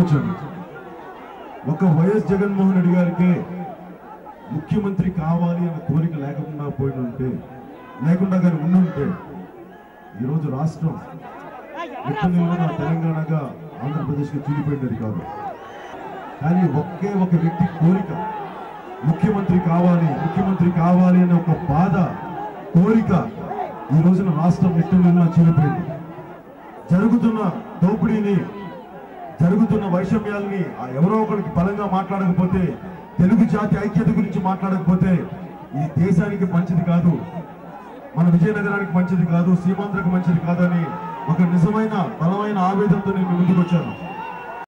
వచ్చాను ఒక వైఎస్ జగన్మోహన్ రెడ్డి గారికి ముఖ్యమంత్రి కావాలి అన్న కోరిక లేకుండా పోయి ఉంటే లేకుండా కానీ ఉండుంటే ఈరోజు రాష్ట్రం నిత్యనిలువున తెలంగాణగా ఆంధ్రప్రదేశ్కి చీలిపోయినది కాదు కానీ ఒకే ఒక వ్యక్తి కోరిక ముఖ్యమంత్రి కావాలి ముఖ్యమంత్రి కావాలి అనే ఒక బాధ కోరిక ఈ రోజున రాష్ట్రం నిత్యనిలువున చీలిపోయింది జరుగుతున్న దోపిడీని జరుగుతున్న వైషమ్యాల్ని ఆ ఎవరో ఒకరికి బలంగా మాట్లాడకపోతే తెలుగు జాతి ఐక్యత గురించి మాట్లాడకపోతే ఇది దేశానికి మంచిది కాదు మన విజయనగరానికి మంచిది కాదు సీమాంధ్రకు మంచిది కాదని ఒక నిజమైన బలమైన ఆవేదనతో నేను ముందుకు వచ్చాను